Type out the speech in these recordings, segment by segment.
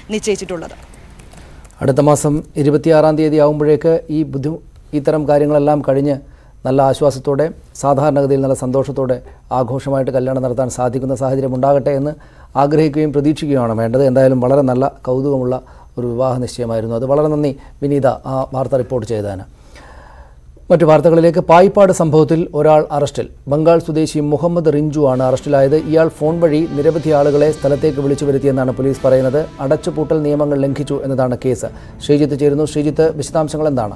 നിശ്ചയിച്ചിട്ടുള്ളത് അടുത്ത മാസം ഇരുപത്തിയാറാം തീയതി ആകുമ്പോഴേക്ക് ഈ ബുദ്ധി ഇത്തരം കാര്യങ്ങളെല്ലാം കഴിഞ്ഞ് നല്ല ആശ്വാസത്തോടെ സാധാരണഗതിയിൽ നല്ല സന്തോഷത്തോടെ ആഘോഷമായിട്ട് കല്യാണം നടത്താൻ സാധിക്കുന്ന സാഹചര്യം ഉണ്ടാകട്ടെ എന്ന് ആഗ്രഹിക്കുകയും പ്രതീക്ഷിക്കുകയാണ് വേണ്ടത് എന്തായാലും വളരെ നല്ല കൗതുകമുള്ള ഒരു വിവാഹ നിശ്ചയമായിരുന്നു അത് വളരെ നന്ദി വിനീത ആ വാർത്ത റിപ്പോർട്ട് ചെയ്തതിന് മറ്റു വാർത്തകളിലേക്ക് പായിപ്പാട് സംഭവത്തിൽ ഒരാൾ അറസ്റ്റിൽ ബംഗാൾ സ്വദേശി മുഹമ്മദ് റിഞ്ചു ആണ് അറസ്റ്റിലായത് ഇയാൾ ഫോൺ വഴി നിരവധി ആളുകളെ സ്ഥലത്തേക്ക് വിളിച്ചു വരുത്തിയെന്നാണ് പോലീസ് പറയുന്നത് അടച്ചുപൂട്ടൽ നിയമങ്ങൾ ലംഘിച്ചു എന്നതാണ് കേസ് ശ്രീജിത്ത് ചേരുന്നു ശ്രീജിത്ത് വിശദാംശങ്ങൾ എന്താണ്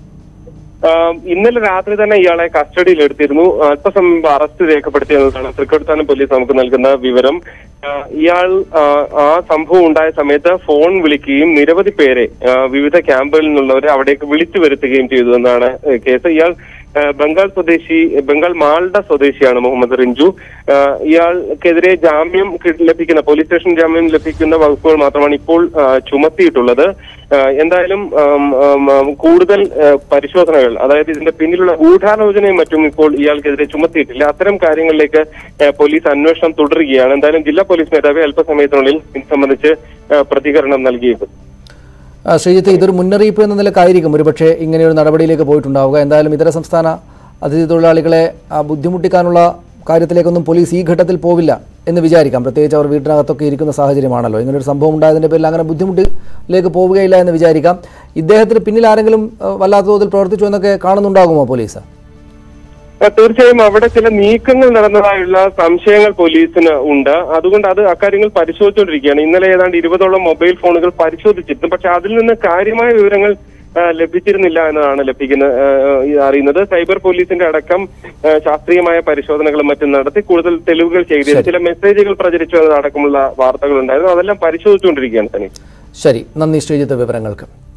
ആഹ് ഇന്നലെ രാത്രി തന്നെ ഇയാളെ കസ്റ്റഡിയിൽ എടുത്തിരുന്നു അല്പസമയം മുമ്പ് അറസ്റ്റ് രേഖപ്പെടുത്തിയെന്നതാണ് തൃക്കൊടുത്താനം പോലീസ് നമുക്ക് നൽകുന്ന വിവരം ആഹ് ഇയാൾ ആഹ് ആ സംഭവം ഉണ്ടായ സമയത്ത് ഫോൺ വിളിക്കുകയും നിരവധി പേരെ ആഹ് വിവിധ ക്യാമ്പുകളിൽ നിന്നുള്ളവരെ അവിടേക്ക് വിളിച്ചു വരുത്തുകയും ചെയ്തു എന്നാണ് ഏഹ് കേസ് ഇയാൾ ആഹ് ബംഗാൾ സ്വദേശി ബംഗാൾ മാൾഡ സ്വദേശിയാണ് മുഹമ്മദ് റിഞ്ചു ആഹ് ഇയാൾക്കെതിരെ ജാമ്യം കി- ലഭിക്കുന്ന പോലീസ് സ്റ്റേഷൻ ജാമ്യം ലഭിക്കുന്ന വകുപ്പുകൾ മാത്രമാണ് ഇപ്പോൾ ആഹ് ചുമത്തിയിട്ടുള്ളത് ആഹ് എന്തായാലും ആം, ആം, ആം, കൂടുതൽ ആഹ് പരിശോധനകൾ അതായത് ഇതിന്റെ പിന്നിലുള്ള ഗൂഢാലോചനയും മറ്റും ഇപ്പോൾ ഇയാൾക്കെതിരെ ചുമത്തിയിട്ടില്ല അത്തരം കാര്യങ്ങളിലേക്ക് ആഹ് പോലീസ് അന്വേഷണം തുടരുകയാണ് എന്തായാലും ജില്ലാ പോലീസ് മേധാവി അല്പസമയത്തിനുള്ളിൽ ഇത് സംബന്ധിച്ച് ആഹ് പ്രതികരണം നൽകിയേക്കും ആ, ശ്രീജിത്ത് ഇതൊരു മുന്നറിയിപ്പ് എന്ന നിലക്കായിരിക്കും ഒരുപക്ഷെ ഇങ്ങനെയൊരു നടപടിയിലേക്ക് പോയിട്ടുണ്ടാവുക എന്തായാലും ഇതര സംസ്ഥാന അതിഥി തൊഴിലാളികളെ ആ, ബുദ്ധിമുട്ടിക്കാനുള്ള കാര്യത്തിലേക്കൊന്നും പോലീസ് ഈ ഘട്ടത്തിൽ പോവില്ല എന്ന് വിചാരിക്കാം പ്രത്യേകിച്ച് അവർ വീട്ടിനകത്തൊക്കെ ഇരിക്കുന്ന സാഹചര്യമാണല്ലോ ഇങ്ങനൊരു സംഭവം ഉണ്ടായതിൻ്റെ പേരിൽ അങ്ങനെ ബുദ്ധിമുട്ടിലേക്ക് പോവുകയില്ല എന്ന് വിചാരിക്കാം ഇദ്ദേഹത്തിന് പിന്നിൽ ആരെങ്കിലും ആ, വല്ലാത്ത തോതിൽ പ്രവർത്തിച്ചു എന്നൊക്കെ കാണുന്നുണ്ടാകുമോ പോലീസ് ആ, തീർച്ചയായും അവിടെ ചില നീക്കങ്ങൾ നടന്നതായുള്ള സംശയങ്ങൾ പോലീസിന് ഉണ്ട് അതുകൊണ്ട് അത് അക്കാര്യങ്ങൾ പരിശോധിച്ചുകൊണ്ടിരിക്കുകയാണ് ഇന്നലെ ഏതാണ്ട് ഇരുപതോളം മൊബൈൽ ഫോണുകൾ പരിശോധിച്ചിരുന്നു പക്ഷെ അതിൽ നിന്ന് കാര്യമായ വിവരങ്ങൾ ആ, ലഭിച്ചിരുന്നില്ല എന്നതാണ് ലഭിക്കുന്ന ആ, ഈ അറിയുന്നത് സൈബർ പോലീസിന്റെ അടക്കം ആ, ശാസ്ത്രീയമായ പരിശോധനകളും മറ്റും നടത്തി കൂടുതൽ തെളിവുകൾ ചെയ്തിരുന്നു ചില മെസ്സേജുകൾ പ്രചരിച്ചു എന്നതടക്കമുള്ള വാർത്തകൾ ഉണ്ടായിരുന്നു അതെല്ലാം പരിശോധിച്ചുകൊണ്ടിരിക്കുകയാണ് തനി ശരി നന്ദി ശ്രീജിത്ത് വിവരങ്ങൾക്ക്